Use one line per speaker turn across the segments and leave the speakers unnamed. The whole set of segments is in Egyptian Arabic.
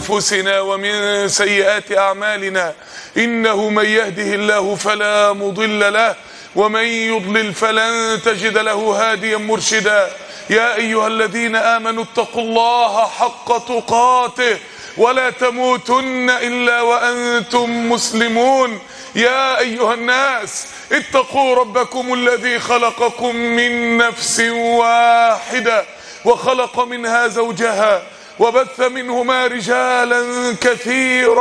أنفسنا ومن سيئات أعمالنا إنه من يهده الله فلا مضل له ومن يضلل فلن تجد له هاديا مرشدا يا أيها الذين آمنوا اتقوا الله حق تقاته ولا تموتن إلا وأنتم مسلمون يا أيها الناس اتقوا ربكم الذي خلقكم من نفس واحدة وخلق منها زوجها وبث منهما رجالا كثيرا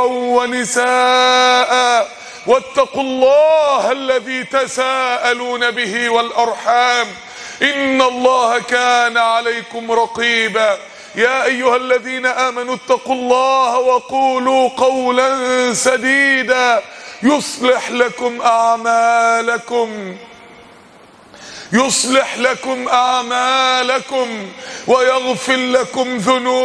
ونساء واتقوا الله الذي تساءلون به والأرحام إن الله كان عليكم رقيبا يا أيها الذين آمنوا اتقوا الله وقولوا قولا سديدا يصلح لكم أعمالكم يصلح لكم أعمالكم ويغفر لكم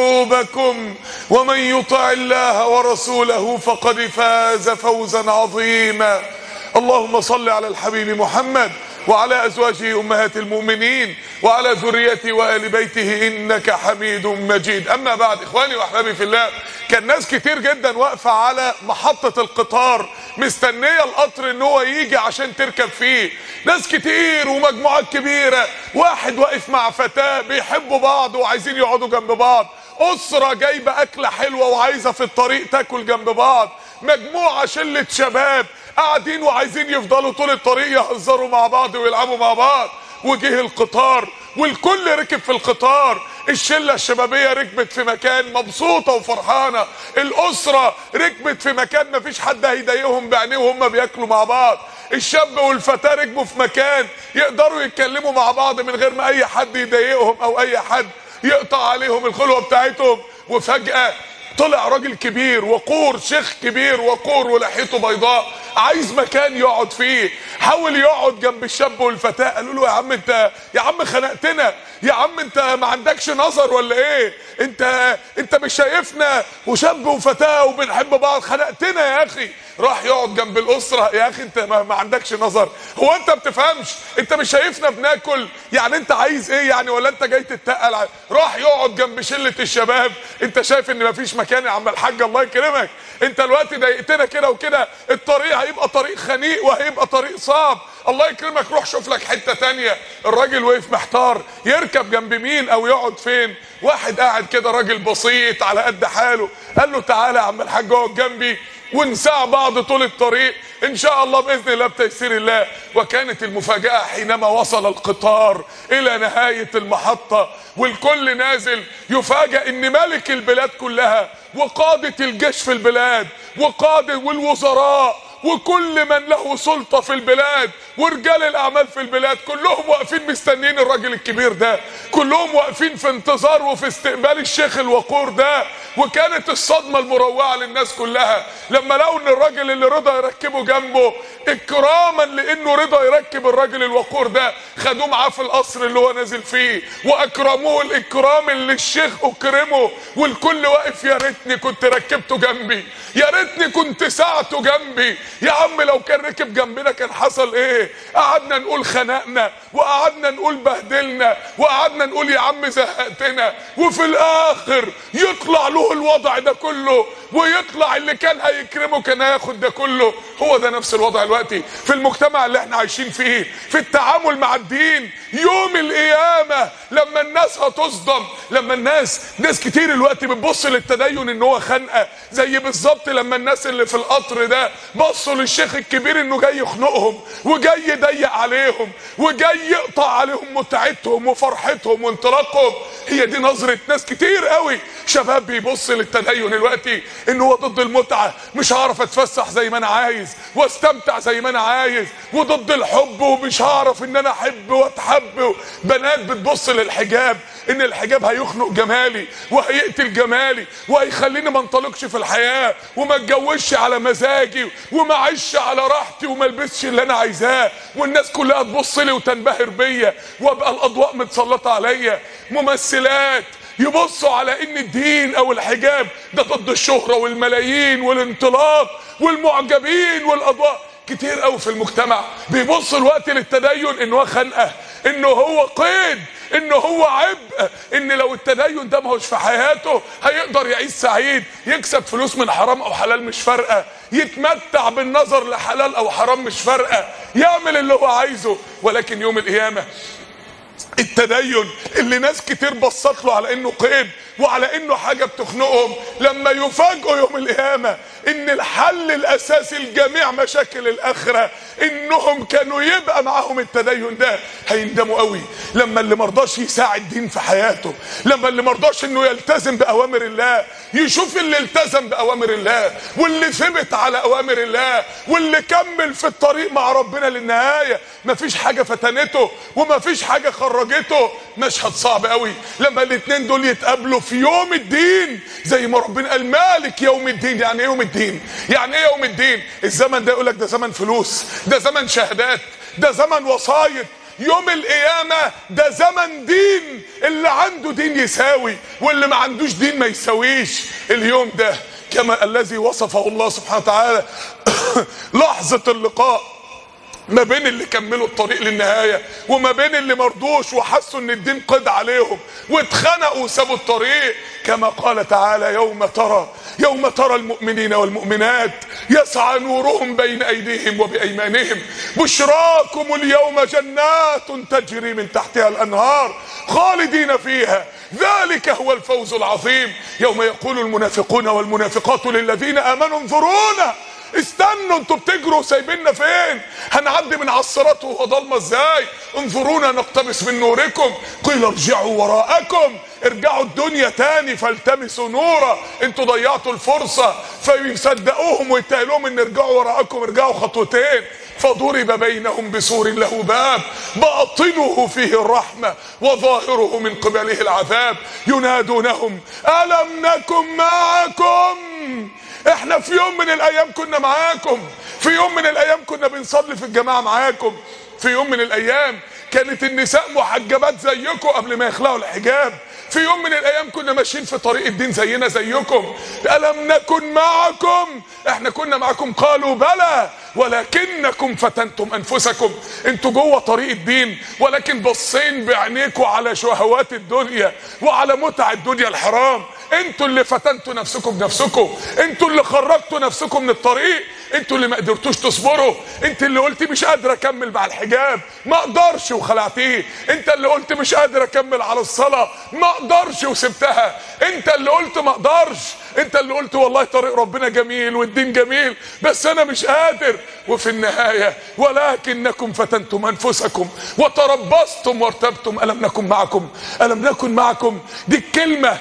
ذنوبكم ومن يطع الله ورسوله فقد فاز فوزا عظيما اللهم صل على الحبيب محمد وعلى أزواجه أمهات المؤمنين وعلى ذريته وآل بيته إنك حميد مجيد أما بعد إخواني وأحبابي في الله كان ناس كتير جدا واقفة على محطة القطار مستنية القطر ان هو يجي عشان تركب فيه ناس كتير ومجموعات كبيرة واحد واقف مع فتاة بيحبوا بعض وعايزين يقعدوا جنب بعض أسرة جايبة أكلة حلوة وعايزة في الطريق تاكل جنب بعض مجموعة شلة شباب قاعدين وعايزين يفضلوا طول الطريق يهزروا مع بعض ويلعبوا مع بعض وجه القطار والكل ركب في القطار الشله الشبابيه ركبت في مكان مبسوطه وفرحانه الاسره ركبت في مكان مفيش حد هيضايقهم بعينيه وهم بياكلوا مع بعض الشاب والفتاه ركبوا في مكان يقدروا يتكلموا مع بعض من غير ما اي حد يضايقهم او اي حد يقطع عليهم الخلوه بتاعتهم وفجاه طلع راجل كبير وقور شيخ كبير وقور ولحيته بيضاء عايز مكان يقعد فيه حاول يقعد جنب الشاب والفتاة قالوا له يا عم انت يا عم خنقتنا يا عم انت ما عندكش نظر ولا ايه انت انت مش شايفنا وشاب وفتاة وبنحب بعض خنقتنا يا اخي راح يقعد جنب الاسره يا اخي انت ما, ما عندكش نظر هو انت بتفهمش انت مش شايفنا بناكل يعني انت عايز ايه يعني ولا انت جاي تتقل راح يقعد جنب شله الشباب انت شايف ان مفيش مكان يا عم الحاج الله يكرمك انت الوقت ضايقتنا كده وكده الطريق هيبقى طريق خنيق وهيبقى طريق صعب الله يكرمك روح شوف لك حته تانية الراجل وقف محتار يركب جنب مين او يقعد فين واحد قاعد كده راجل بسيط على قد حاله قال له تعالى يا عم الحاج اقعد جنبي ونساع بعض طول الطريق ان شاء الله باذن الله بتيسير الله وكانت المفاجاه حينما وصل القطار الى نهايه المحطه والكل نازل يفاجئ ان ملك البلاد كلها وقاده الجيش في البلاد وقاده والوزراء وكل من له سلطة في البلاد ورجال الأعمال في البلاد كلهم واقفين مستنيين الراجل الكبير ده كلهم واقفين في انتظار وفي استقبال الشيخ الوقور ده وكانت الصدمة المروعة للناس كلها لما لقوا ان الراجل اللي رضا يركبه جنبه اكراما لانه رضا يركب الراجل الوقور ده خدوه معاه في القصر اللي هو نازل فيه واكرموه الاكرام اللي الشيخ اكرمه والكل واقف يا ريتني كنت ركبته جنبي يا ريتني كنت ساعته جنبي يا عم لو كان ركب جنبنا كان حصل ايه قعدنا نقول خنقنا وقعدنا نقول بهدلنا وقعدنا نقول يا عم زهقتنا وفي الاخر يطلع له الوضع ده كله ويطلع اللي كان هيكرمه كان هياخد ده كله هو ده نفس الوضع دلوقتي في المجتمع اللي احنا عايشين فيه في التعامل مع الدين يوم القيامة لما الناس هتصدم لما الناس ناس كتير الوقت بتبص للتدين ان هو خنقة زي بالظبط لما الناس اللي في القطر ده بصوا للشيخ الكبير انه جاي يخنقهم وجاي يضيق عليهم وجاي يقطع عليهم متعتهم وفرحتهم وانطلاقهم هي دي نظرة ناس كتير قوي شباب بيبص للتدين دلوقتي ان هو ضد المتعة مش هعرف اتفسح زي ما انا عايز واستمتع زي ما انا عايز وضد الحب ومش هعرف ان انا احب واتحب بنات بتبص للحجاب ان الحجاب هيخنق جمالي وهيقتل جمالي وهيخليني ما انطلقش في الحياة وما اتجوزش على مزاجي وما اعيش على راحتي وما البسش اللي انا عايزاه والناس كلها تبص لي وتنبهر بيا وابقى الاضواء متسلطة عليا ممثلات يبصوا على ان الدين او الحجاب ده ضد الشهرة والملايين والانطلاق والمعجبين والاضواء كتير قوي في المجتمع بيبص الوقت للتدين ان هو خنقه انه هو قيد انه هو عبء ان لو التدين ده ما هوش في حياته هيقدر يعيش سعيد يكسب فلوس من حرام او حلال مش فارقه يتمتع بالنظر لحلال او حرام مش فارقه يعمل اللي هو عايزه ولكن يوم القيامه التدين اللي ناس كتير بصت له على انه قيد وعلى انه حاجه بتخنقهم لما يفاجئوا يوم القيامه ان الحل الاساسي لجميع مشاكل الاخره انهم كانوا يبقى معاهم التدين ده هيندموا قوي لما اللي مرضاش يساعد دين في حياته لما اللي مرضاش انه يلتزم باوامر الله يشوف اللي التزم باوامر الله واللي ثبت على اوامر الله واللي كمل في الطريق مع ربنا للنهايه مفيش حاجه فتنته ومفيش حاجه خرجته مشهد صعب قوي لما الاثنين دول يتقابلوا في يوم الدين زي ما ربنا قال مالك يوم الدين يعني ايه يوم الدين يعني ايه يوم الدين الزمن ده يقول لك ده زمن فلوس ده زمن شهادات ده زمن وصايد يوم القيامة ده زمن دين اللي عنده دين يساوي واللي ما عندوش دين ما يساويش اليوم ده كما الذي وصفه الله سبحانه وتعالى لحظة اللقاء ما بين اللي كملوا الطريق للنهايه وما بين اللي مرضوش وحسوا ان الدين قضى عليهم واتخنقوا وسابوا الطريق كما قال تعالى يوم ترى يوم ترى المؤمنين والمؤمنات يسعى نورهم بين ايديهم وبايمانهم بشراكم اليوم جنات تجري من تحتها الانهار خالدين فيها ذلك هو الفوز العظيم يوم يقول المنافقون والمنافقات للذين امنوا انظرونا استنوا انتوا بتجروا سايبيننا فين هنعدي من على الصراط وهو ضلمه ازاي انظرونا نقتبس من نوركم قيل ارجعوا وراءكم ارجعوا الدنيا تاني فالتمسوا نورا انتوا ضيعتوا الفرصه فيصدقوهم ويتقالوهم ان ارجعوا وراءكم ارجعوا خطوتين فضرب بينهم بسور له باب باطنه فيه الرحمة وظاهره من قبله العذاب ينادونهم ألم نكن معكم احنا في يوم من الايام كنا معاكم في يوم من الايام كنا بنصلي في الجماعة معاكم في يوم من الايام كانت النساء محجبات زيكم قبل ما يخلعوا الحجاب في يوم من الايام كنا ماشيين في طريق الدين زينا زيكم الم نكن معكم احنا كنا معكم قالوا بلى ولكنكم فتنتم انفسكم انتوا جوه طريق الدين ولكن بصين بعينيكم على شهوات الدنيا وعلى متع الدنيا الحرام انتوا اللي فتنتوا نفسكم بنفسكم انتوا اللي خرجتوا نفسكم من الطريق انتوا اللي ما قدرتوش تصبروا انت اللي قلتي مش قادر اكمل مع الحجاب ما اقدرش وخلعتيه انت اللي قلت مش قادر اكمل على الصلاه ما اقدرش وسبتها انت اللي قلت ما اقدرش انت اللي قلت والله طريق ربنا جميل والدين جميل بس انا مش قادر وفي النهايه ولكنكم فتنتم انفسكم وتربصتم وارتبتم الم نكن معكم الم نكن معكم دي الكلمه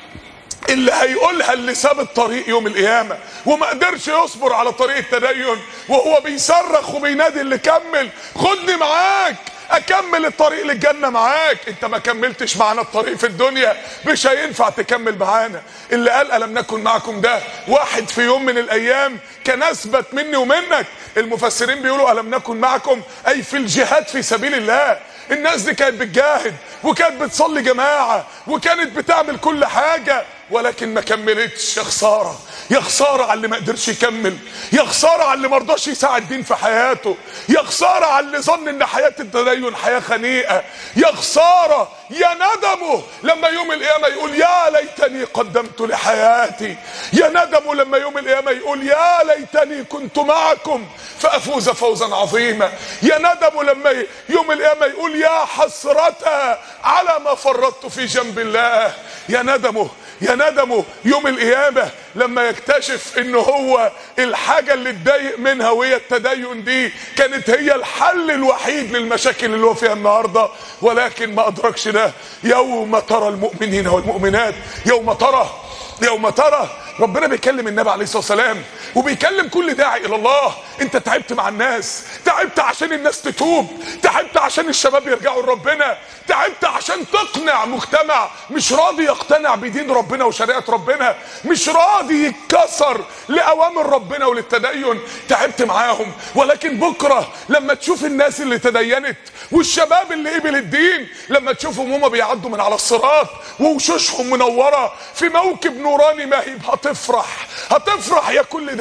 اللي هيقولها اللي ساب الطريق يوم القيامة وما قدرش يصبر على طريق التدين وهو بيصرخ وبينادي اللي كمل خدني معاك اكمل الطريق للجنة معاك انت ما كملتش معانا الطريق في الدنيا مش هينفع تكمل معانا اللي قال ألم نكن معكم ده واحد في يوم من الايام كان اثبت مني ومنك المفسرين بيقولوا ألم نكن معكم اي في الجهاد في سبيل الله الناس دي كانت بتجاهد وكانت بتصلي جماعة وكانت بتعمل كل حاجة ولكن ما كملتش يا خساره يا خساره على اللي ما قدرش يكمل يا خساره على اللي ما رضاش يساعد دين في حياته يا خساره على اللي ظن ان حياه التدين حياه خنيقه يا خساره يا ندمه لما يوم القيامه يقول يا ليتني قدمت لحياتي يا ندمه لما يوم القيامه يقول يا ليتني كنت معكم فافوز فوزا عظيما يا ندمه لما يوم القيامه يقول يا حسرة على ما فرطت في جنب الله يا ندمه يا ندمه يوم القيامة لما يكتشف ان هو الحاجة اللي اتضايق منها وهي التدين دي كانت هي الحل الوحيد للمشاكل اللي هو فيها النهاردة ولكن ما ادركش ده يوم ترى المؤمنين والمؤمنات يوم ترى يوم ترى ربنا بيكلم النبي عليه الصلاه والسلام وبيكلم كل داعي الى الله انت تعبت مع الناس تعبت عشان الناس تتوب تعبت عشان الشباب يرجعوا لربنا تعبت عشان تقنع مجتمع مش راضي يقتنع بدين ربنا وشريعه ربنا مش راضي يتكسر لاوامر ربنا وللتدين تعبت معاهم ولكن بكره لما تشوف الناس اللي تدينت والشباب اللي قبل الدين لما تشوفهم هما بيعدوا من على الصراط ووشوشهم منوره في موكب نوراني ماهب هتفرح هتفرح يا كل ده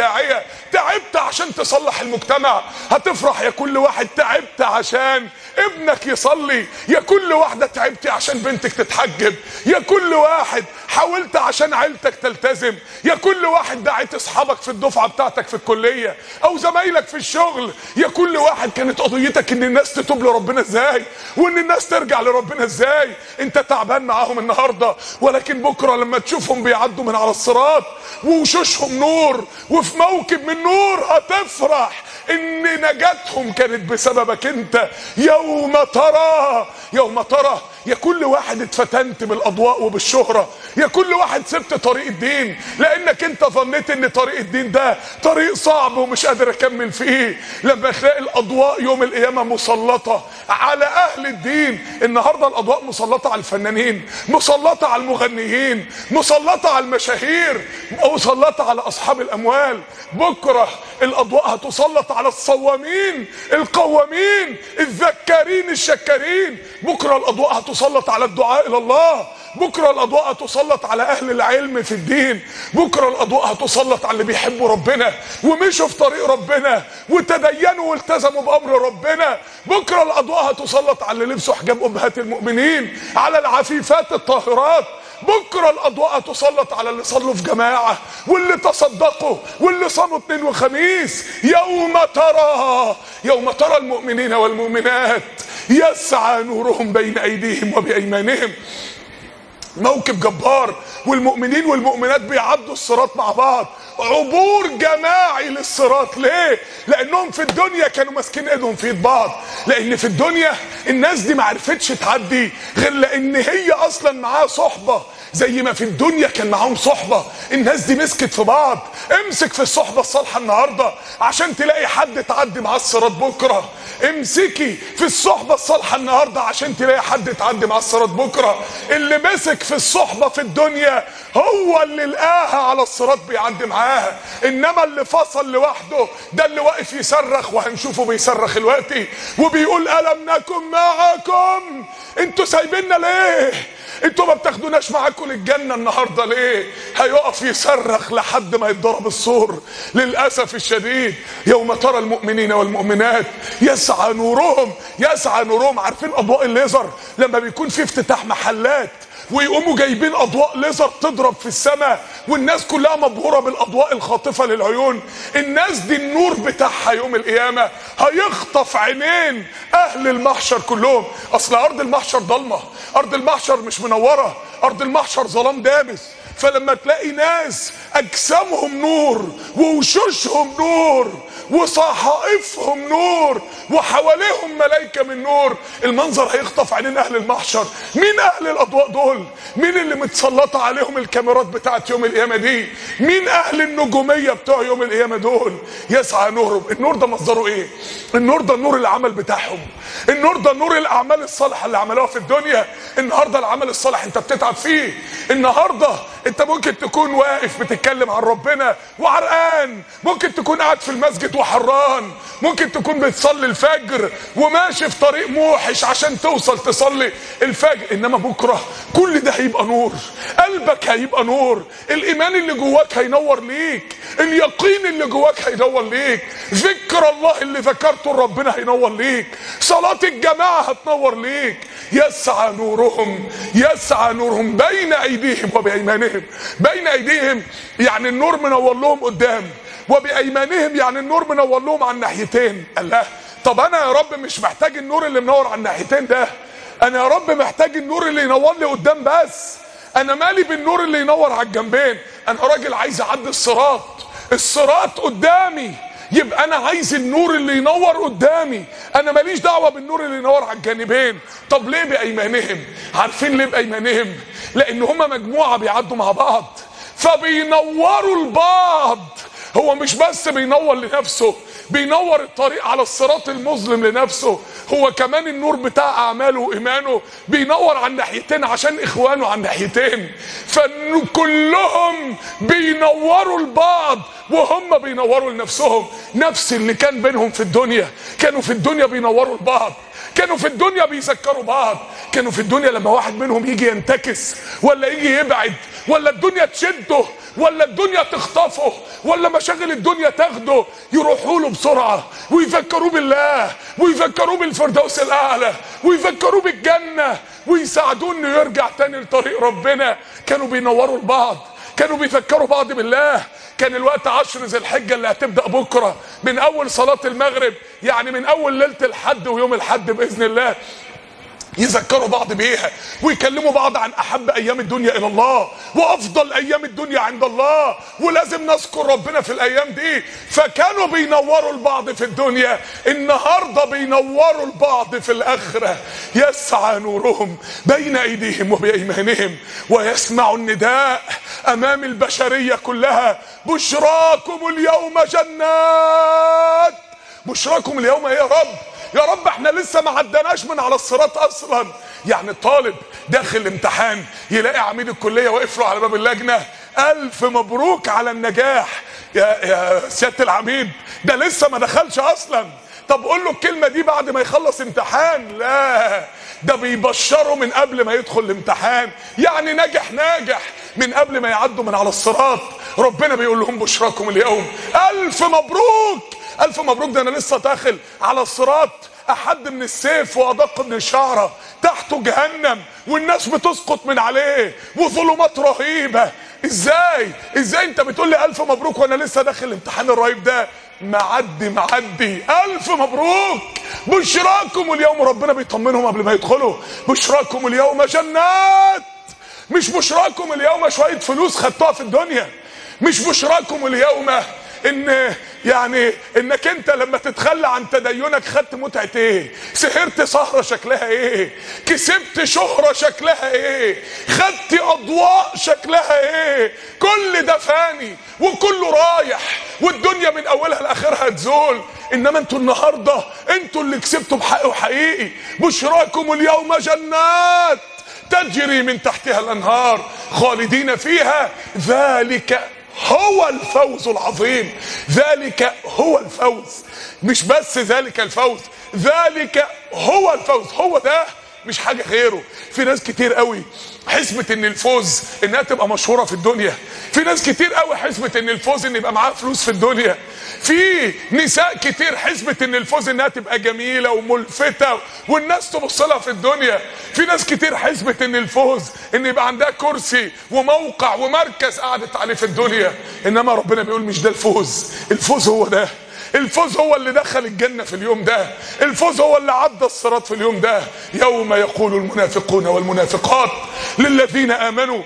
داعية تعبت عشان تصلح المجتمع هتفرح يا كل واحد تعبت عشان ابنك يصلي يا كل واحدة تعبتي عشان بنتك تتحجب يا كل واحد حاولت عشان عيلتك تلتزم يا كل واحد دعيت اصحابك في الدفعة بتاعتك في الكلية او زمايلك في الشغل يا كل واحد كانت قضيتك ان الناس تتوب لربنا ازاي وان الناس ترجع لربنا ازاي انت تعبان معاهم النهاردة ولكن بكرة لما تشوفهم بيعدوا من على الصراط ووشوشهم نور وفي موكب من نور هتفرح ان نجاتهم كانت بسببك انت يوم ترى يوم ترى يا كل واحد اتفتنت بالاضواء وبالشهرة يا كل واحد سبت طريق الدين لانك انت ظنيت ان طريق الدين ده طريق صعب ومش قادر اكمل فيه لما تلاقي الاضواء يوم القيامة مسلطة على اهل الدين النهاردة الاضواء مسلطة على الفنانين مسلطة على المغنيين مسلطة على المشاهير مسلطة على اصحاب الاموال بكرة الاضواء هتسلط على الصوامين القوامين الذكارين الشكارين بكرة الاضواء هتسلط على الدعاء الى الله بكرة الاضواء هتسلط على اهل العلم في الدين بكرة الاضواء هتسلط على اللي بيحبوا ربنا ومشوا في طريق ربنا وتدينوا والتزموا بامر ربنا بكرة الاضواء هتسلط على اللي لبسوا حجاب امهات المؤمنين على العفيفات الطاهرات بكرة الأضواء تسلط على اللي صلوا في جماعة واللي تصدقوا واللي صاموا اثنين وخميس يوم ترى يوم ترى المؤمنين والمؤمنات يسعى نورهم بين أيديهم وبأيمانهم موكب جبار والمؤمنين والمؤمنات بيعدوا الصراط مع بعض عبور جماعي للصراط ليه لانهم في الدنيا كانوا ماسكين ايدهم في ايد بعض لان في الدنيا الناس دي ما عرفتش تعدي غير لان هي اصلا معاها صحبه زي ما في الدنيا كان معاهم صحبة الناس دي مسكت في بعض امسك في الصحبة الصالحة النهاردة عشان تلاقي حد تعدي معاه الصراط بكرة امسكي في الصحبة الصالحة النهاردة عشان تلاقي حد تعدي معاه الصراط بكرة اللي مسك في الصحبة في الدنيا هو اللي لقاها على الصراط بيعدي معاها انما اللي فصل لوحده ده اللي واقف يصرخ وهنشوفه بيصرخ دلوقتي وبيقول الم نكن معكم انتوا سايبيننا ليه انتوا ما بتاخدوناش معاكم للجنه النهارده ليه هيقف يصرخ لحد ما يتضرب السور للاسف الشديد يوم ترى المؤمنين والمؤمنات يسعى نورهم يسعى نورهم عارفين اضواء الليزر لما بيكون في افتتاح محلات ويقوموا جايبين اضواء ليزر تضرب في السماء والناس كلها مبهوره بالاضواء الخاطفه للعيون الناس دي النور بتاعها يوم القيامه هيخطف عينين اهل المحشر كلهم اصل ارض المحشر ضلمه ارض المحشر مش منوره ارض المحشر ظلام دامس فلما تلاقي ناس اجسامهم نور ووشوشهم نور وصحائفهم نور وحواليهم ملائكه من نور المنظر هيخطف عينين اهل المحشر مين اهل الاضواء دول مين اللي متسلطه عليهم الكاميرات بتاعت يوم القيامه دي مين اهل النجوميه بتوع يوم القيامه دول يسعى نورهم النور ده مصدره ايه النور ده النور العمل بتاعهم النور ده نور الاعمال الصالحه اللي عملوها في الدنيا النهارده العمل الصالح انت بتتعب فيه النهارده انت ممكن تكون واقف بتتكلم عن ربنا وعرقان ممكن تكون قاعد في المسجد وحران ممكن تكون بتصلي الفجر وماشي في طريق موحش عشان توصل تصلي الفجر انما بكره كل ده هيبقى نور قلبك هيبقى نور الايمان اللي جواك هينور ليك اليقين اللي جواك هينور ليك ذكر الله اللي ذكرته ربنا هينور ليك صلاة الجماعة هتنور ليك يسعى نورهم يسعى نورهم بين ايديهم وبايمانهم بين ايديهم يعني النور منور لهم قدام وبايمانهم يعني النور منور لهم على الناحيتين الله طب انا يا رب مش محتاج النور اللي منور على الناحيتين ده انا يا رب محتاج النور اللي ينور لي قدام بس انا مالي بالنور اللي ينور على الجنبين انا راجل عايز اعدي الصراط الصراط قدامي يبقى انا عايز النور اللي ينور قدامي انا ماليش دعوه بالنور اللي ينور على الجانبين طب ليه بايمانهم عارفين ليه بايمانهم لان هما مجموعه بيعدوا مع بعض فبينوروا البعض هو مش بس بينور لنفسه بينور الطريق على الصراط المظلم لنفسه هو كمان النور بتاع اعماله وايمانه بينور على الناحيتين عشان اخوانه على الناحيتين فكلهم بينوروا البعض وهم بينوروا لنفسهم نفس اللي كان بينهم في الدنيا كانوا في الدنيا بينوروا لبعض كانوا في الدنيا بيذكروا بعض كانوا في الدنيا لما واحد منهم يجي ينتكس ولا يجي يبعد ولا الدنيا تشده ولا الدنيا تخطفه ولا مشاغل الدنيا تاخده يروحوا له بسرعه ويفكروه بالله ويفكروه بالفردوس الاعلى ويفكروه بالجنه ويساعدوه انه يرجع تاني لطريق ربنا كانوا بينوروا لبعض كانوا بيفكروا بعض بالله كان الوقت عشر ذي الحجه اللي هتبدا بكره من اول صلاه المغرب يعني من اول ليله الحد ويوم الحد باذن الله يذكروا بعض بيها ويكلموا بعض عن احب ايام الدنيا الى الله وافضل ايام الدنيا عند الله ولازم نذكر ربنا في الايام دي فكانوا بينوروا البعض في الدنيا النهارده بينوروا البعض في الاخره يسعى نورهم بين ايديهم وبايمانهم ويسمع النداء امام البشريه كلها بشراكم اليوم جنات بشراكم اليوم ايه يا رب يا رب احنا لسه ما عدناش من على الصراط اصلا يعني الطالب داخل الامتحان يلاقي عميد الكليه واقف له على باب اللجنه الف مبروك على النجاح يا يا سياده العميد ده لسه ما دخلش اصلا طب قول له الكلمه دي بعد ما يخلص امتحان لا ده بيبشره من قبل ما يدخل الامتحان يعني ناجح ناجح من قبل ما يعدوا من على الصراط ربنا بيقول لهم بشراكم اليوم الف مبروك الف مبروك ده انا لسه داخل على الصراط احد من السيف وادق من الشعره تحته جهنم والناس بتسقط من عليه وظلمات رهيبه ازاي ازاي انت بتقول لي الف مبروك وانا لسه داخل الامتحان الرهيب ده معدي معدي الف مبروك بشراكم اليوم ربنا بيطمنهم قبل ما يدخلوا بشراكم اليوم جنات مش بشراكم اليوم شويه فلوس خدتوها في الدنيا مش بشراكم اليوم ان يعني انك انت لما تتخلى عن تدينك خدت متعه ايه سهرت سهره شكلها ايه كسبت شهره شكلها ايه خدت اضواء شكلها ايه كل ده فاني وكله رايح والدنيا من اولها لاخرها تزول انما انتوا النهارده انتوا اللي كسبتوا بحق وحقيقي بشراكم اليوم جنات تجري من تحتها الانهار خالدين فيها ذلك هو الفوز العظيم ذلك هو الفوز مش بس ذلك الفوز ذلك هو الفوز هو ده مش حاجه غيره في ناس كتير قوي حسبة ان الفوز انها تبقى مشهوره في الدنيا في ناس كتير قوي حسبة ان الفوز ان يبقى معاها فلوس في الدنيا في نساء كتير حسبة ان الفوز انها تبقى جميله وملفته والناس تبص لها في الدنيا في ناس كتير حسبة ان الفوز ان يبقى عندها كرسي وموقع ومركز قعدت عليه في الدنيا انما ربنا بيقول مش ده الفوز الفوز هو ده الفوز هو اللي دخل الجنة في اليوم ده الفوز هو اللي عدى الصراط في اليوم ده يوم يقول المنافقون والمنافقات للذين آمنوا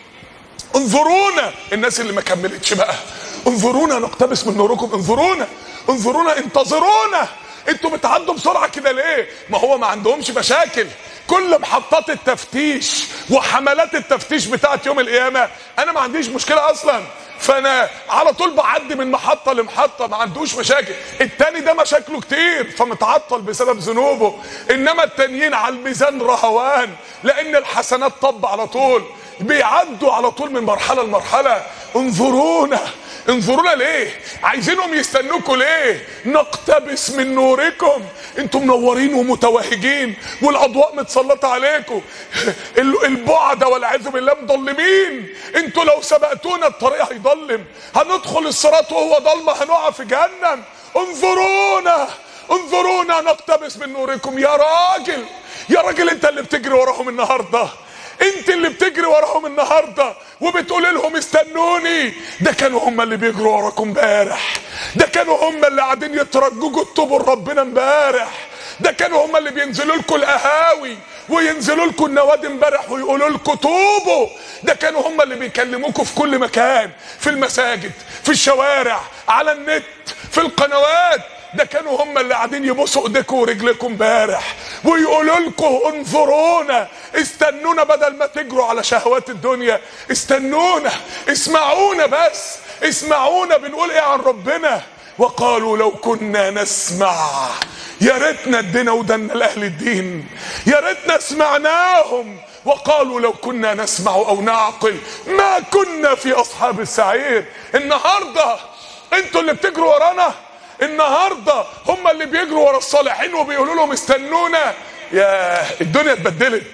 انظرونا الناس اللي ما كملتش بقى انظرونا نقتبس من نوركم انظرونا انظرونا انتظرونا انتوا بتعدوا بسرعه كده ليه ما هو ما عندهمش مشاكل كل محطات التفتيش وحملات التفتيش بتاعت يوم القيامه انا ما عنديش مشكله اصلا فانا على طول بعدي من محطه لمحطه ما عندوش مشاكل التاني ده مشاكله كتير فمتعطل بسبب ذنوبه انما التانيين على الميزان رهوان لان الحسنات طب على طول بيعدوا على طول من مرحله لمرحله انظرونا انظرونا ليه عايزينهم يستنوكوا ليه نقتبس من نوركم انتم منورين ومتوهجين والاضواء متسلطه عليكم البعد والعياذ بالله مضلمين انتوا لو سبقتونا الطريق هيضلم هندخل الصراط وهو ضلمه هنقع في جهنم انظرونا انظرونا نقتبس من نوركم يا راجل يا راجل انت اللي بتجري وراهم النهارده انت اللي بتجري وراهم النهارده وبتقول لهم استنوني ده كانوا هم اللي بيجروا وراكم امبارح ده كانوا هم اللي قاعدين يترجوا يطلبوا ربنا امبارح ده كانوا هم اللي بينزلوا لكم القهاوي وينزلوا لكم النوادي امبارح ويقولوا لكم توبوا ده كانوا هم اللي بيكلموكم في كل مكان في المساجد في الشوارع على النت في القنوات ده كانوا هم اللي قاعدين يبوسوا ايديكم ورجلكم امبارح ويقولوا لكم انظرونا استنونا بدل ما تجروا على شهوات الدنيا استنونا اسمعونا بس اسمعونا بنقول ايه عن ربنا وقالوا لو كنا نسمع يا ريتنا ادينا ودنا لاهل الدين يا ريتنا سمعناهم وقالوا لو كنا نسمع او نعقل ما كنا في اصحاب السعير النهارده انتوا اللي بتجروا ورانا النهارده هم اللي بيجروا ورا الصالحين وبيقولوا لهم استنونا يا الدنيا اتبدلت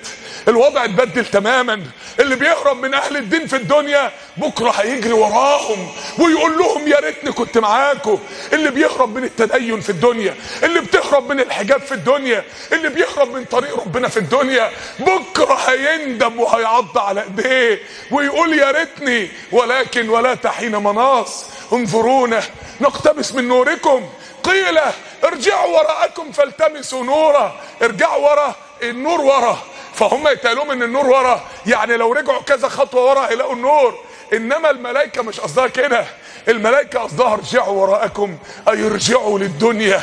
الوضع اتبدل تماما اللي بيهرب من اهل الدين في الدنيا بكره هيجري وراهم ويقول لهم يا ريتني كنت معاكم اللي بيهرب من التدين في الدنيا اللي بتهرب من الحجاب في الدنيا اللي بيهرب من طريق ربنا في الدنيا بكره هيندم وهيعض على ايديه ويقول يا ريتني ولكن ولا تحين مناص انظرونا نقتبس من نوركم قيل ارجعوا وراءكم فالتمسوا نورا ارجعوا ورا النور ورا فهم يتقالون ان النور ورا يعني لو رجعوا كذا خطوه ورا هيلاقوا النور انما الملائكه مش قصدها كده الملائكه قصدها ارجعوا وراءكم اي ارجعوا للدنيا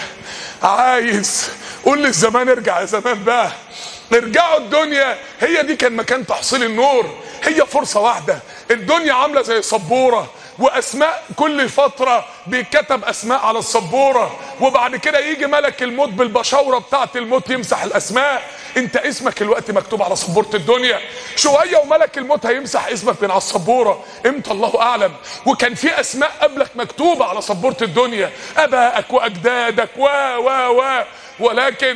عايز قول للزمان ارجع يا زمان بقى ارجعوا الدنيا هي دي كان مكان تحصيل النور هي فرصه واحده الدنيا عامله زي سبوره واسماء كل فتره بيتكتب اسماء على السبوره وبعد كده يجي ملك الموت بالبشاوره بتاعه الموت يمسح الاسماء انت اسمك الوقت مكتوب على سبوره الدنيا شويه وملك الموت هيمسح اسمك من على السبوره امتى الله اعلم وكان في اسماء قبلك مكتوبه على سبوره الدنيا ابائك واجدادك و و و ولكن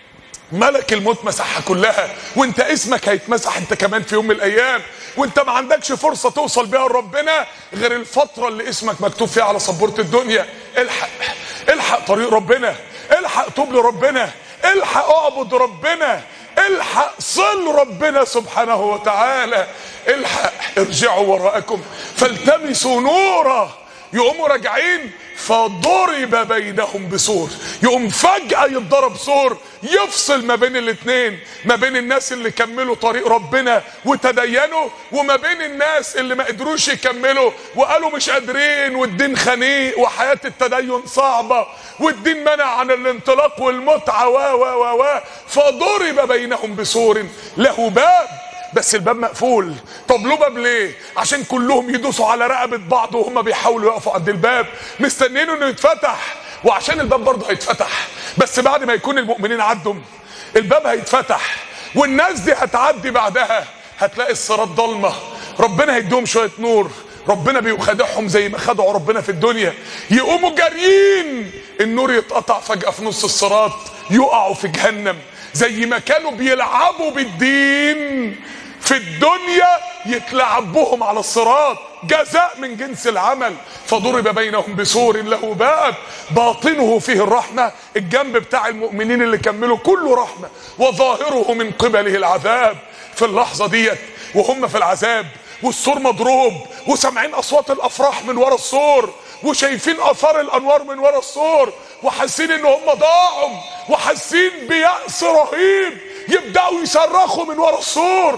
ملك الموت مسحها كلها وانت اسمك هيتمسح انت كمان في يوم من الايام وانت ما عندكش فرصه توصل بيها لربنا غير الفتره اللي اسمك مكتوب فيها على سبوره الدنيا الحق الحق طريق ربنا الحق توب لربنا الحق اعبد ربنا الحق صل ربنا سبحانه وتعالى الحق ارجعوا وراءكم فالتمسوا نورا يقوموا راجعين فضرب بينهم بسور يقوم فجأة يتضرب سور يفصل ما بين الاتنين ما بين الناس اللي كملوا طريق ربنا وتدينوا وما بين الناس اللي ما قدروش يكملوا وقالوا مش قادرين والدين خنيق وحياة التدين صعبة والدين منع عن الانطلاق والمتعة و و و و فضرب بينهم بسور له باب بس الباب مقفول طب له باب ليه عشان كلهم يدوسوا على رقبه بعض وهم بيحاولوا يقفوا عند الباب مستنيين انه يتفتح وعشان الباب برضه هيتفتح بس بعد ما يكون المؤمنين عدوا الباب هيتفتح والناس دي هتعدي بعدها هتلاقي الصراط ضلمه ربنا هيديهم شويه نور ربنا بيخدعهم زي ما خدعوا ربنا في الدنيا يقوموا جاريين النور يتقطع فجأة في نص الصراط يقعوا في جهنم زي ما كانوا بيلعبوا بالدين في الدنيا يتلعب بهم على الصراط جزاء من جنس العمل فضرب بينهم بسور له باب باطنه فيه الرحمة الجنب بتاع المؤمنين اللي كملوا كله رحمة وظاهره من قبله العذاب في اللحظة ديت وهم في العذاب والسور مضروب وسامعين اصوات الافراح من ورا السور وشايفين اثار الانوار من ورا السور وحاسين ان هم ضاعوا وحاسين بيأس رهيب يبدأوا يصرخوا من ورا السور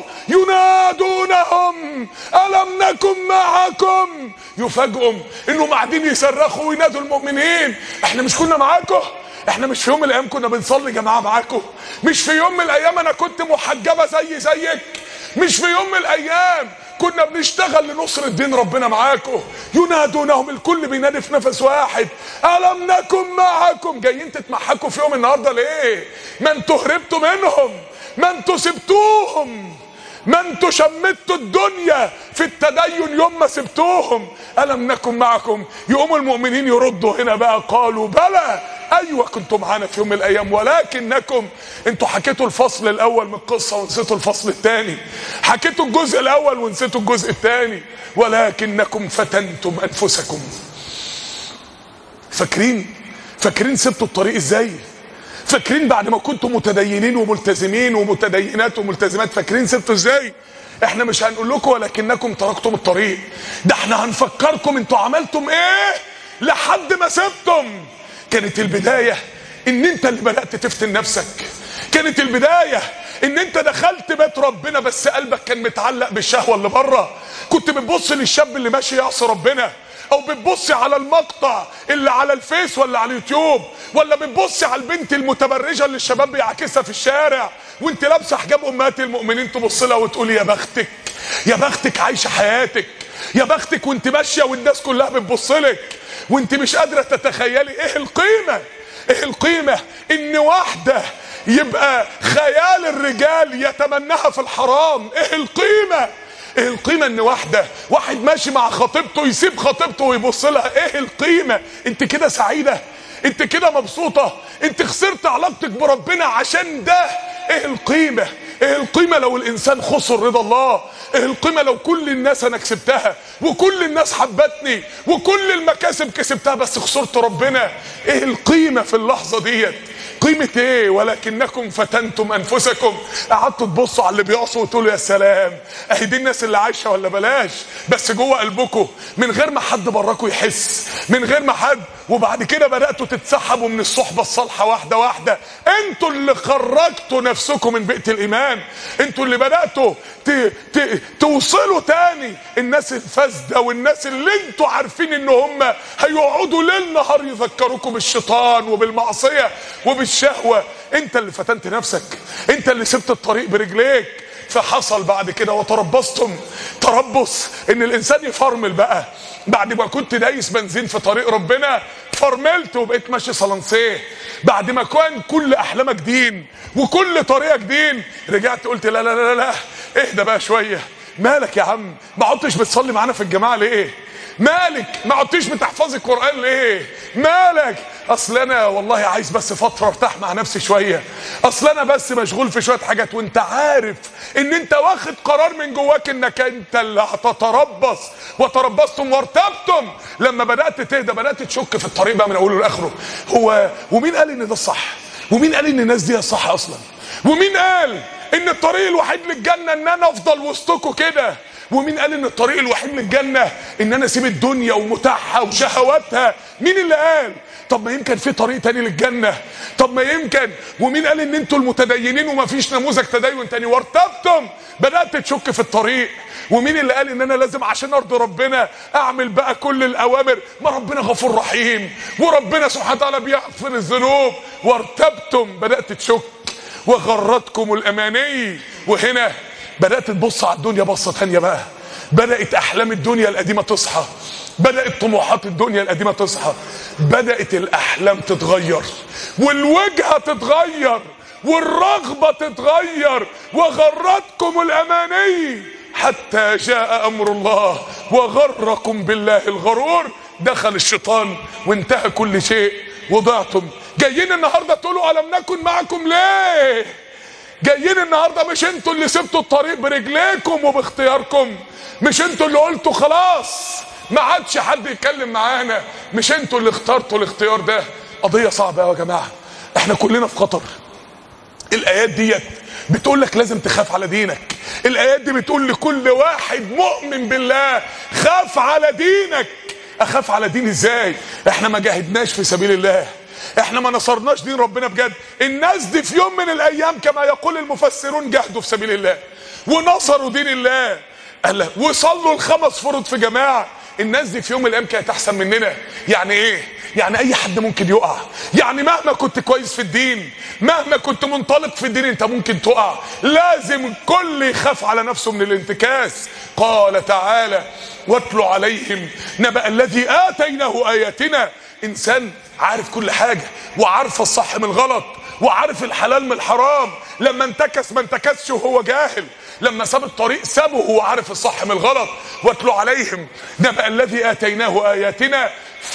ينادونهم ألم نكن معكم يفاجئهم انهم قاعدين يصرخوا وينادوا المؤمنين احنا مش كنا معاكم احنا مش في يوم من الايام كنا بنصلي جماعه معاكم مش في يوم من الايام انا كنت محجبه زي زيك مش في يوم من الايام كنا بنشتغل لنصر الدين ربنا معاكم ينادونهم الكل بينادي في نفس واحد ألم نكن معكم جايين تتمحكوا في يوم النهارده ليه ما انتوا هربتوا منهم ما انتوا سبتوهم ما انتوا شمتوا الدنيا في التدين يوم ما سبتوهم ألم نكن معكم يقوموا المؤمنين يردوا هنا بقى قالوا بلى ايوه كنتوا معانا في يوم من الايام ولكنكم انتوا حكيتوا الفصل الاول من القصه ونسيتوا الفصل الثاني حكيتوا الجزء الاول ونسيتوا الجزء الثاني ولكنكم فتنتم انفسكم فاكرين فاكرين سبتوا الطريق ازاي فاكرين بعد ما كنتم متدينين وملتزمين ومتدينات وملتزمات فاكرين سبتوا ازاي احنا مش هنقول لكم ولكنكم تركتم الطريق ده احنا هنفكركم انتوا عملتم ايه لحد ما سبتم كانت البداية ان انت اللي بدأت تفتن نفسك كانت البداية ان انت دخلت بيت ربنا بس قلبك كان متعلق بالشهوة اللي بره كنت بتبص للشاب اللي ماشي يعصي ربنا او بتبص على المقطع اللي على الفيس ولا على اليوتيوب ولا بتبص على البنت المتبرجة اللي الشباب بيعاكسها في الشارع وانت لابسه حجاب امهات المؤمنين تبص لها وتقول يا بختك يا بختك عايشه حياتك يا بختك وانت ماشيه والناس كلها بتبص لك وانت مش قادره تتخيلي ايه القيمه ايه القيمه ان واحده يبقى خيال الرجال يتمناها في الحرام ايه القيمه ايه القيمه ان واحده واحد ماشي مع خطيبته يسيب خطيبته ويبص لها ايه القيمه انت كده سعيده انت كده مبسوطه انت خسرت علاقتك بربنا عشان ده ايه القيمه ايه القيمة لو الانسان خسر رضا الله ايه القيمة لو كل الناس انا كسبتها وكل الناس حبتني وكل المكاسب كسبتها بس خسرت ربنا ايه القيمة في اللحظة ديت قيمة ايه ولكنكم فتنتم انفسكم قعدتوا تبصوا على اللي بيعصوا وتقولوا يا سلام اهي دي الناس اللي عايشة ولا بلاش بس جوه قلبكم من غير ما حد براكم يحس من غير ما حد وبعد كده بدأتوا تتسحبوا من الصحبة الصالحة واحدة واحدة انتوا اللي خرجتوا نفسكم من بيئة الايمان انتوا اللي بدأتوا ت... ت... توصلوا تاني الناس الفاسدة والناس اللي انتوا عارفين ان هم هيقعدوا ليل نهار يذكروكم بالشيطان وبالمعصية وبالشهوة انت اللي فتنت نفسك انت اللي سبت الطريق برجليك فحصل بعد كده وتربصتم تربص ان الانسان يفرمل بقى بعد ما كنت دايس بنزين في طريق ربنا فرملت وبقيت ماشي صلنسيه بعد ما كان كل احلامك دين وكل طريقك دين رجعت قلت لا لا لا لا اهدى بقى شويه مالك يا عم ما عدتش بتصلي معانا في الجماعه ليه مالك ما عدتش بتحفظي القران ليه مالك اصل انا والله عايز بس فتره ارتاح مع نفسي شويه اصل انا بس مشغول في شويه حاجات وانت عارف ان انت واخد قرار من جواك انك انت اللي هتتربص وتربصتم وارتبتم لما بدات تهدى بدات تشك في الطريق بقى من اوله لاخره هو ومين قال ان ده الصح ومين قال ان الناس دي صح اصلا ومين قال ان الطريق الوحيد للجنه ان انا افضل وسطكم كده ومين قال ان الطريق الوحيد للجنه ان انا اسيب الدنيا ومتاعها وشهواتها مين اللي قال طب ما يمكن في طريق تاني للجنه طب ما يمكن ومين قال ان انتوا المتدينين وما فيش نموذج تدين تاني وارتبتم بدات تشك في الطريق ومين اللي قال ان انا لازم عشان ارضي ربنا اعمل بقى كل الاوامر ما ربنا غفور رحيم وربنا سبحانه وتعالى بيغفر الذنوب وارتبتم بدات تشك وغرتكم الاماني وهنا بدات تبص على الدنيا بصه تانية بقى بدات احلام الدنيا القديمه تصحى بدات طموحات الدنيا القديمه تصحى بدات الاحلام تتغير والوجهه تتغير والرغبه تتغير وغرتكم الاماني حتى جاء امر الله وغركم بالله الغرور دخل الشيطان وانتهى كل شيء وضعتم جايين النهارده تقولوا الم نكن معكم ليه جايين النهارده مش انتوا اللي سبتوا الطريق برجليكم وباختياركم مش انتوا اللي قلتوا خلاص ما عادش حد يتكلم معانا مش انتوا اللي اخترتوا الاختيار ده قضيه صعبه قوي يا جماعه احنا كلنا في خطر الايات ديت بتقول لك لازم تخاف على دينك الايات دي بتقول لكل واحد مؤمن بالله خاف على دينك اخاف على دين ازاي احنا ما جاهدناش في سبيل الله احنا ما نصرناش دين ربنا بجد الناس دي في يوم من الايام كما يقول المفسرون جاهدوا في سبيل الله ونصروا دين الله قال وصلوا الخمس فروض في جماعه الناس دي في يوم من الايام كانت احسن مننا يعني ايه يعني اي حد ممكن يقع يعني مهما كنت كويس في الدين مهما كنت منطلق في الدين انت ممكن تقع لازم الكل يخاف على نفسه من الانتكاس قال تعالى واتلوا عليهم نبأ الذي آتيناه آياتنا إنسان عارف كل حاجة وعارف الصح من الغلط وعارف الحلال من الحرام لما انتكس ما انتكسش وهو جاهل لما ساب الطريق سابه وهو عارف الصح من الغلط واتلوا عليهم نبأ الذي آتيناه آياتنا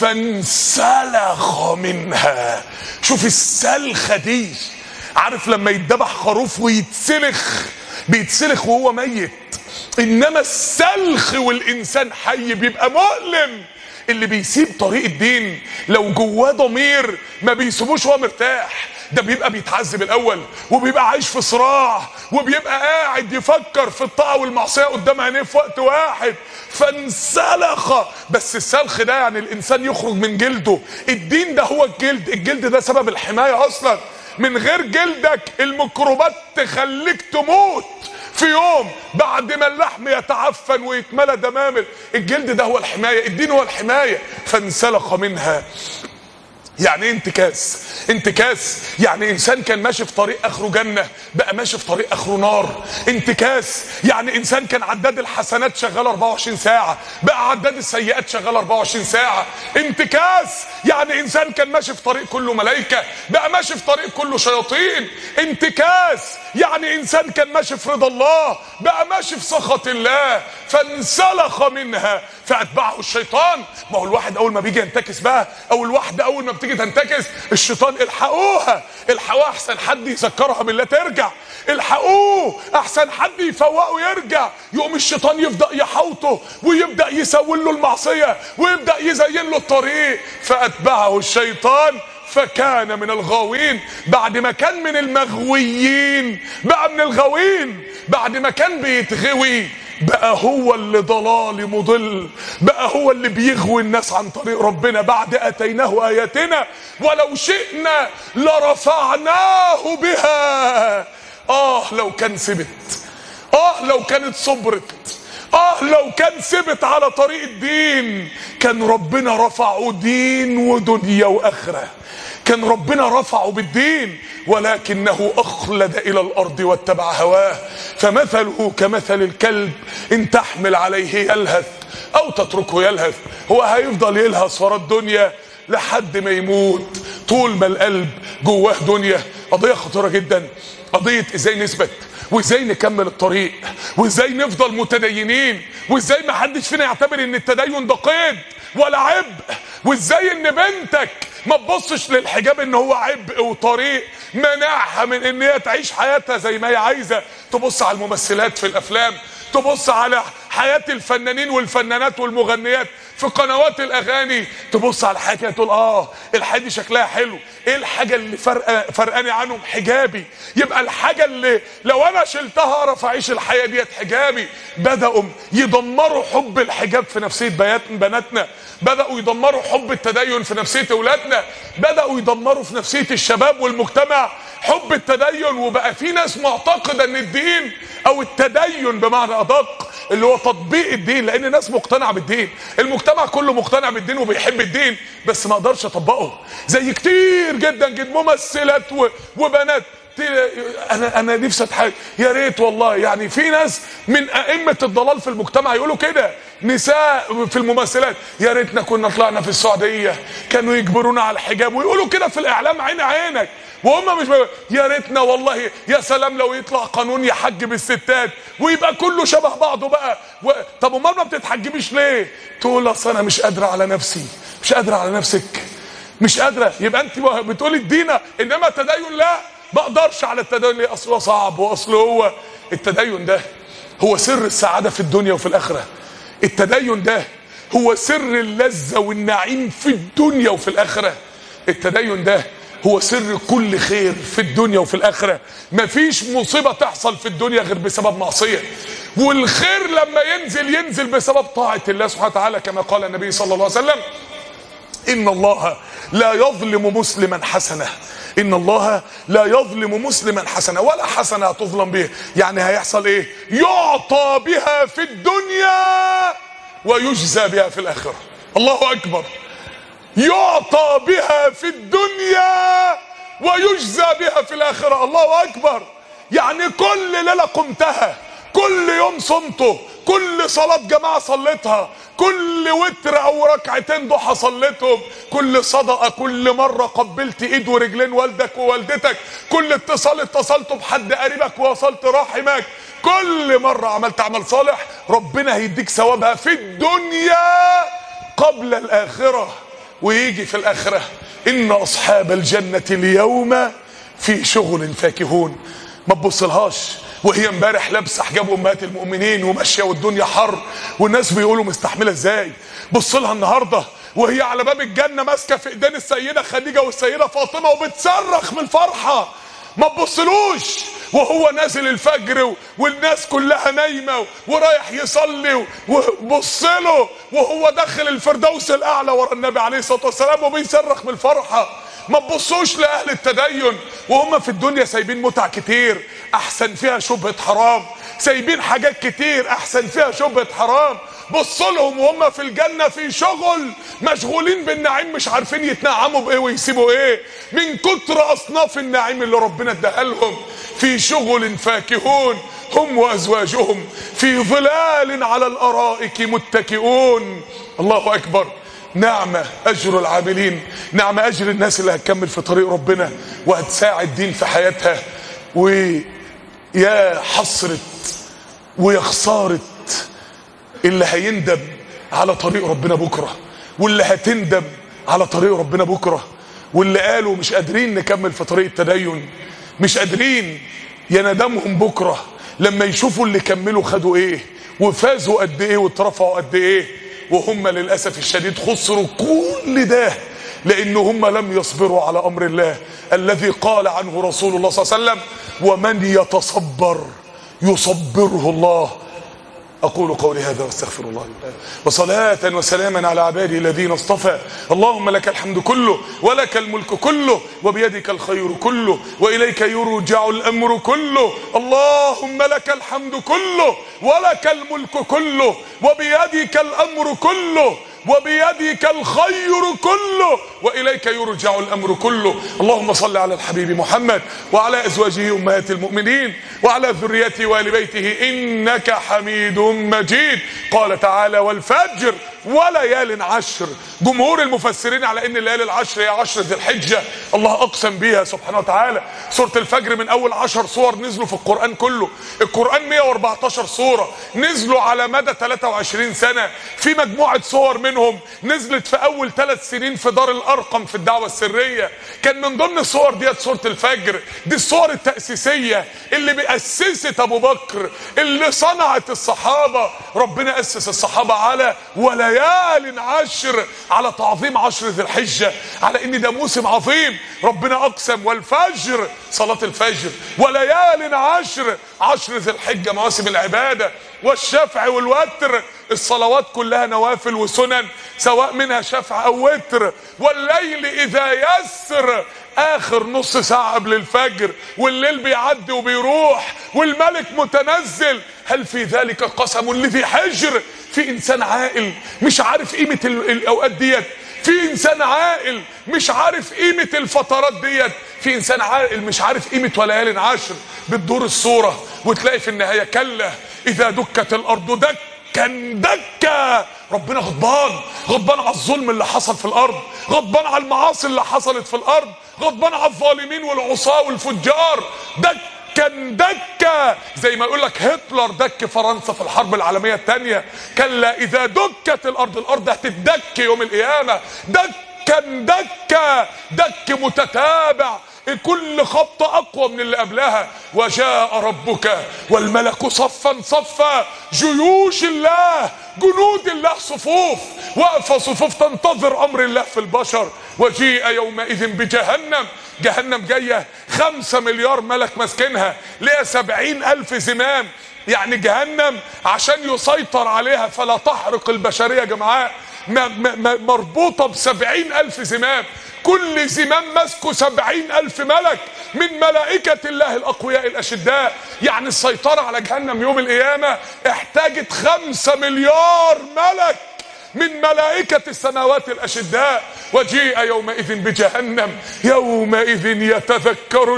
فانسلخ منها شوف السلخة دي عارف لما يتذبح خروف ويتسلخ بيتسلخ وهو ميت انما السلخ والانسان حي بيبقى مؤلم اللي بيسيب طريق الدين لو جواه ضمير ما بيسيبوش وهو مرتاح ده بيبقى بيتعذب الاول وبيبقى عايش في صراع وبيبقى قاعد يفكر في الطاعه والمعصيه قدام عينيه في وقت واحد فانسلخ بس السلخ ده يعني الانسان يخرج من جلده الدين ده هو الجلد الجلد ده سبب الحمايه اصلا من غير جلدك الميكروبات تخليك تموت في يوم بعد ما اللحم يتعفن ويتملى دمامل الجلد ده هو الحمايه الدين هو الحمايه فانسلخ منها يعني ايه انتكاس انتكاس يعني انسان كان ماشي في طريق اخره جنه بقى ماشي في طريق اخره نار انتكاس يعني انسان كان عداد الحسنات شغال 24 ساعه بقى عداد السيئات شغال 24 ساعه انتكاس يعني انسان كان ماشي في طريق كله ملائكه بقى ماشي في طريق كله شياطين انتكاس يعني انسان كان ماشي في رضا الله بقى ماشي في سخط الله فانسلخ منها فاتبعه الشيطان ما هو الواحد اول ما بيجي ينتكس بقى او الواحده اول ما بتيجي تنتكس الشيطان الحقوها الحقوها احسن حد يذكرها بالله ترجع الحقوه احسن حد يفوقه يرجع يقوم الشيطان يبدا يحوطه ويبدا يسول له المعصيه ويبدا يزين له الطريق فاتبعه الشيطان فكان من الغاوين بعد ما كان من المغويين بقى من الغاوين بعد ما كان بيتغوي بقى هو اللي ضلال مضل بقى هو اللي بيغوي الناس عن طريق ربنا بعد اتيناه اياتنا ولو شئنا لرفعناه بها اه لو كان ثبت اه لو كانت صبرت اه لو كان ثبت على طريق الدين كان ربنا رفعه دين ودنيا واخره كان ربنا رفعه بالدين ولكنه اخلد الى الارض واتبع هواه فمثله كمثل الكلب ان تحمل عليه يلهث او تتركه يلهث هو هيفضل يلهث ورا الدنيا لحد ما يموت طول ما القلب جواه دنيا قضيه خطيره جدا قضيه ازاي نثبت وازاي نكمل الطريق وازاي نفضل متدينين وازاي ما حدش فينا يعتبر ان التدين ده قيد ولا عبء وازاي ان بنتك ما تبصش للحجاب ان هو عبء وطريق منعها من ان هي تعيش حياتها زي ما هي عايزه تبص على الممثلات في الافلام تبص على حياه الفنانين والفنانات والمغنيات في قنوات الاغاني تبص على حاجه تقول اه الحاجه دي شكلها حلو ايه الحاجه اللي فرق فرقاني عنهم حجابي يبقى الحاجه اللي لو انا شلتها اعرف اعيش الحياه ديت حجابي بداوا يدمروا حب الحجاب في نفسيه بيات بناتنا بداوا يدمروا حب التدين في نفسيه اولادنا بداوا يدمروا في نفسيه الشباب والمجتمع حب التدين وبقى في ناس معتقده ان الدين او التدين بمعنى ادق اللي هو تطبيق الدين لان الناس مقتنعه بالدين المجتمع كله مقتنع بالدين وبيحب الدين بس ما اقدرش اطبقه زي كتير جدا جدا ممثلات و- وبنات انا انا نفسي اتحاج يا ريت والله يعني في ناس من ائمه الضلال في المجتمع يقولوا كده نساء في الممثلات يا ريتنا كنا طلعنا في السعوديه كانوا يجبرونا على الحجاب ويقولوا كده في الاعلام عين عينك وهم مش بي... يا ريتنا والله يا سلام لو يطلع قانون يحجب الستات ويبقى كله شبه بعضه بقى و... طب امال ما بتتحجبيش ليه تقول اصل انا مش قادره على نفسي مش قادره على نفسك مش قادره يبقى انت بتقولي الدينه انما التدين لا ما اقدرش على التدين ليه اصله صعب واصله هو التدين ده هو سر السعاده في الدنيا وفي الاخره التدين ده هو سر اللذه والنعيم في الدنيا وفي الاخره التدين ده هو سر كل خير في الدنيا وفي الاخره مفيش مصيبه تحصل في الدنيا غير بسبب معصيه والخير لما ينزل ينزل بسبب طاعه الله سبحانه وتعالى كما قال النبي صلى الله عليه وسلم ان الله لا يظلم مسلما حسنه ان الله لا يظلم مسلما حسنه ولا حسنه تظلم به يعني هيحصل ايه يعطى بها في الدنيا ويجزى بها في الاخره الله اكبر يعطى بها في الدنيا ويجزى بها في الاخره الله اكبر يعني كل ليله قمتها كل يوم صمته كل صلاة جماعة صليتها كل وتر او ركعتين ضحى صليتهم كل صدقة كل مرة قبلت ايد ورجلين والدك ووالدتك كل اتصال اتصلت بحد قريبك ووصلت رحمك كل مرة عملت عمل صالح ربنا هيديك ثوابها في الدنيا قبل الاخرة ويجي في الاخرة ان اصحاب الجنة اليوم في شغل فاكهون ما تبصلهاش وهي امبارح لابسه حجاب امهات المؤمنين وماشيه والدنيا حر والناس بيقولوا مستحمله ازاي بص لها النهارده وهي على باب الجنه ماسكه في ايدين السيده خديجه والسيده فاطمه وبتصرخ من الفرحه ما تبصلوش وهو نازل الفجر و- والناس كلها نايمه ورايح يصلي وبص له وهو داخل الفردوس الاعلى ورا النبي عليه الصلاه والسلام وبيصرخ من الفرحه ما تبصوش لاهل التدين وهم في الدنيا سايبين متع كتير احسن فيها شبهه حرام سايبين حاجات كتير احسن فيها شبهه حرام بص لهم وهم في الجنه في شغل مشغولين بالنعيم مش عارفين يتنعموا بايه ويسيبوا ايه من كتر اصناف النعيم اللي ربنا اداها لهم في شغل فاكهون هم وازواجهم في ظلال على الارائك متكئون الله اكبر نعم اجر العاملين نعم اجر الناس اللي هتكمل في طريق ربنا وهتساعد دين في حياتها يا حسرة ويا خسارة اللي هيندم على طريق ربنا بكرة واللي هتندم على طريق ربنا بكرة واللي قالوا مش قادرين نكمل في طريق التدين مش قادرين يا ندمهم بكرة لما يشوفوا اللي كملوا خدوا ايه وفازوا قد ايه واترفعوا قد ايه وهم للأسف الشديد خسروا كل ده لأن هم لم يصبروا على أمر الله الذي قال عنه رسول الله صلى الله عليه وسلم ومن يتصبر يصبره الله أقول قولي هذا واستغفر الله لي وصلاة وسلاما على عبادي الذين اصطفى اللهم لك الحمد كله ولك الملك كله وبيدك الخير كله وإليك يرجع الأمر كله اللهم لك الحمد كله ولك الملك كله وبيدك الأمر كله وبيدك الخير كله وإليك يرجع الأمر كله اللهم صل على الحبيب محمد وعلى أزواجه أمهات المؤمنين وعلى ذريته وآل بيته إنك حميد مجيد قال تعالى والفجر وليال عشر جمهور المفسرين على ان الليالي العشر هي عشر ذي الحجة الله اقسم بيها سبحانه وتعالى سورة الفجر من اول عشر صور نزلوا في القرآن كله القرآن 114 صورة نزلوا على مدى 23 سنة في مجموعة صور منهم نزلت في اول ثلاث سنين في دار الارقم في الدعوة السرية كان من ضمن الصور ديت سورة الفجر دي الصور التأسيسية اللي بأسست ابو بكر اللي صنعت الصحابة ربنا أسس الصحابة على وليال عشر على تعظيم عشر ذي الحجة على ان ده موسم عظيم ربنا اقسم والفجر صلاة الفجر وليال عشر عشر ذي الحجة مواسم العبادة والشفع والوتر الصلوات كلها نوافل وسنن سواء منها شفع او وتر والليل اذا يسر اخر نص ساعة قبل الفجر والليل بيعدي وبيروح والملك متنزل هل في ذلك قسم لذي حجر في انسان عاقل مش عارف قيمة الاوقات ديت في انسان عاقل مش عارف قيمة الفترات ديت في انسان عاقل مش عارف قيمة وليال عشر بتدور الصورة وتلاقي في النهاية كلا اذا دكت الارض دك كان دكة ربنا غضبان غضبان على الظلم اللي حصل في الارض غضبان على المعاصي اللي حصلت في الارض غضبان على الظالمين والعصاة والفجار دكا دكة زي ما يقول لك هتلر دك فرنسا في الحرب العالمية الثانية كلا اذا دكت الارض الارض هتدك يوم القيامة دكا دكة دك متتابع كل خبطة أقوى من اللي قبلها وجاء ربك والملك صفا صفا جيوش الله جنود الله صفوف واقفة صفوف تنتظر أمر الله في البشر وجيء يومئذ بجهنم جهنم جاية خمسة مليار ملك ماسكينها ليها سبعين ألف زمام يعني جهنم عشان يسيطر عليها فلا تحرق البشرية جمعاء مربوطة بسبعين ألف زمام كل زمام ماسكه سبعين ألف ملك من ملائكة الله الأقوياء الأشداء يعني السيطرة على جهنم يوم القيامة احتاجت خمسة مليار ملك من ملائكة السماوات الأشداء وجيء يومئذ بجهنم يومئذ يتذكر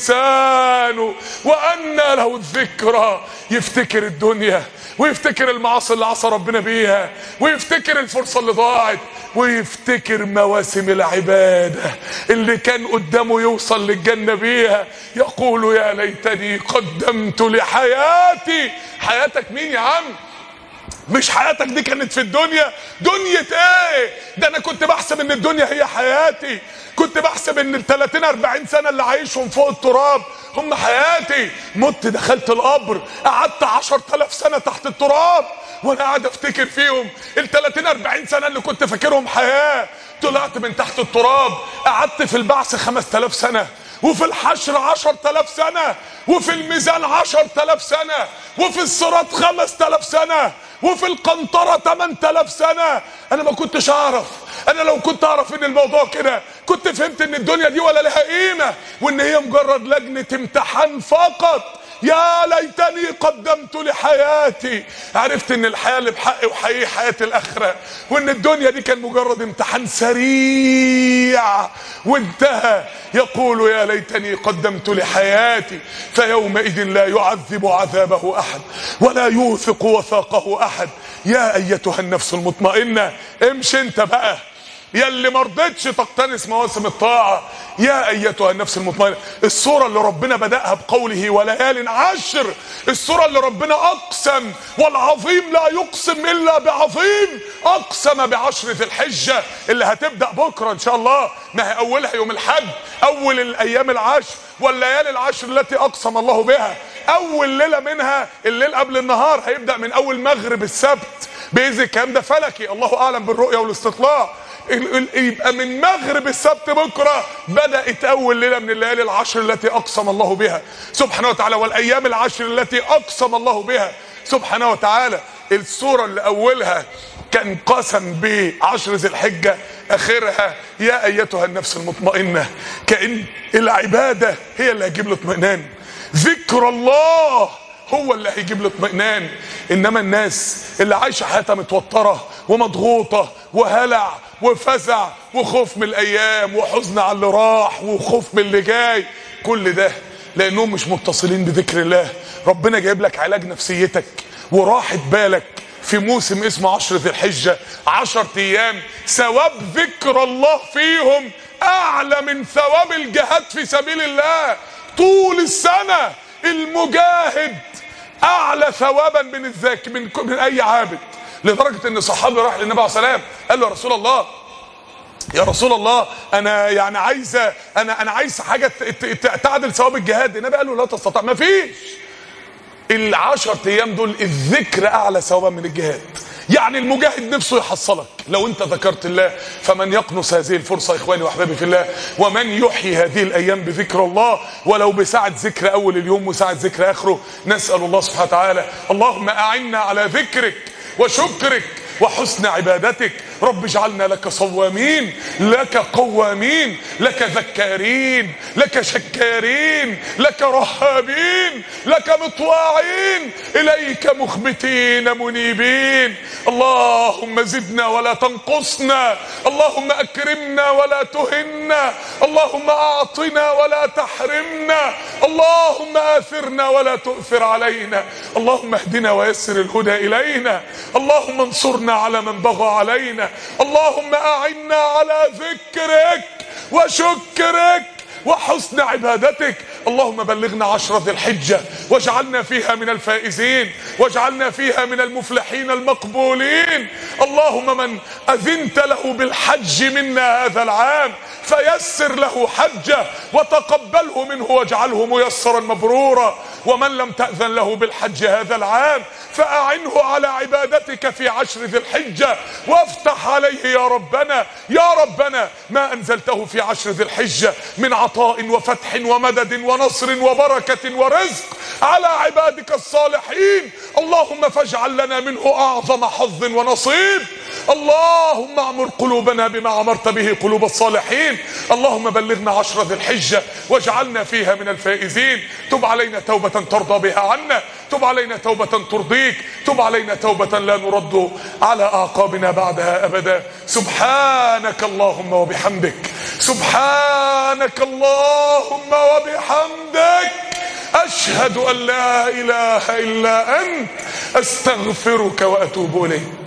الإنسان وأنى له الذكرى يفتكر الدنيا ويفتكر المعاصي اللي عصى ربنا بيها ويفتكر الفرصة اللي ضاعت ويفتكر مواسم العبادة اللي كان قدامه يوصل للجنة بيها يقول يا ليتني قدمت لحياتي حياتك مين يا عم مش حياتك دي كانت في الدنيا دنيا ايه ده انا كنت بحسب ان الدنيا هي حياتي كنت بحسب ان ال 30 40 سنه اللي عايشهم فوق التراب هم حياتي مت دخلت القبر قعدت 10000 سنه تحت التراب وانا قاعد افتكر فيهم ال 30 40 سنه اللي كنت فاكرهم حياه طلعت من تحت التراب قعدت في البعث 5000 سنه وفي الحشر عشر تلاف سنة وفي الميزان عشر تلاف سنة وفي الصراط خمس تلاف سنة وفي القنطرة تمن تلاف سنة انا ما كنتش اعرف انا لو كنت اعرف ان الموضوع كده كنت فهمت ان الدنيا دي ولا لها قيمة وان هي مجرد لجنة امتحان فقط يا ليتني قدمت لحياتي عرفت ان الحياة اللي بحقي وحقيقي حياة الاخرة وان الدنيا دي كان مجرد امتحان سريع وانتهى يقول يا ليتني قدمت لحياتي فيومئذ لا يعذب عذابه احد ولا يوثق وثاقه احد يا ايتها النفس المطمئنة امشي انت بقى يا اللي ما رضيتش تقتنس مواسم الطاعة يا أيتها النفس المطمئنة السورة اللي ربنا بدأها بقوله وليال عشر السورة اللي ربنا أقسم والعظيم لا يقسم إلا بعظيم أقسم بعشر ذي الحجة اللي هتبدأ بكرة إن شاء الله ما هي أولها يوم الحج أول الأيام العشر والليالي العشر التي أقسم الله بها أول ليلة منها الليل قبل النهار هيبدأ من أول مغرب السبت بإذن الكلام ده فلكي الله أعلم بالرؤية والاستطلاع ال- ال- يبقى من مغرب السبت بكرة بدأت أول ليلة من الليالي العشر التي أقسم الله بها سبحانه وتعالى والأيام العشر التي أقسم الله بها سبحانه وتعالى السورة اللي أولها كان قسم بعشر ذي الحجة آخرها يا أيتها النفس المطمئنة كأن العبادة هي اللي هتجيب له اطمئنان ذكر الله هو اللي هيجيب له اطمئنان انما الناس اللي عايشه حياتها متوتره ومضغوطه وهلع وفزع وخوف من الايام وحزن على اللي راح وخوف من اللي جاي كل ده لانهم مش متصلين بذكر الله ربنا جايب لك علاج نفسيتك وراحه بالك في موسم اسمه عشر ذي الحجة عشر ايام ثواب ذكر الله فيهم اعلى من ثواب الجهاد في سبيل الله طول السنة المجاهد اعلى ثوابا من الذاك من, من اي عابد لدرجة ان صحابي راح للنبي عليه الصلاة والسلام قال له يا رسول الله يا رسول الله انا يعني عايز انا انا عايز حاجه ت- ت- تعدل ثواب الجهاد النبي قال له لا تستطيع ما فيش العشر ايام دول الذكر اعلى ثوابا من الجهاد يعني المجاهد نفسه يحصلك لو انت ذكرت الله فمن يقنص هذه الفرصه اخواني واحبابي في الله ومن يحيي هذه الايام بذكر الله ولو بساعه ذكر اول اليوم وساعه ذكر اخره نسال الله سبحانه وتعالى اللهم اعنا على ذكرك وشكرك وحسن عبادتك رب اجعلنا لك صوامين لك قوامين لك ذكارين لك شكارين لك رهابين لك مطواعين اليك مخبتين منيبين اللهم زدنا ولا تنقصنا اللهم اكرمنا ولا تهنا اللهم اعطنا ولا تحرمنا اللهم اثرنا ولا تؤثر علينا اللهم اهدنا ويسر الهدى الينا اللهم انصرنا على من بغى علينا اللهم اعنا على ذكرك وشكرك وحسن عبادتك اللهم بلغنا عشر ذي الحجة واجعلنا فيها من الفائزين واجعلنا فيها من المفلحين المقبولين اللهم من أذنت له بالحج منا هذا العام فيسر له حجه وتقبله منه واجعله ميسرا مبرورا ومن لم تأذن له بالحج هذا العام فأعنه على عبادتك في عشر ذي الحجة وافتح عليه يا ربنا يا ربنا ما أنزلته في عشر ذي الحجة من عطاء وفتح ومدد ونصر وبركة ورزق على عبادك الصالحين اللهم فاجعل لنا منه أعظم حظ ونصيب اللهم اعمر قلوبنا بما امرت به قلوب الصالحين اللهم بلغنا عشر ذي الحجه واجعلنا فيها من الفائزين تب علينا توبه ترضى بها عنا تب علينا توبه ترضيك تب علينا توبه لا نرد على اعقابنا بعدها ابدا سبحانك اللهم وبحمدك سبحانك اللهم وبحمدك اشهد ان لا اله الا انت استغفرك واتوب اليك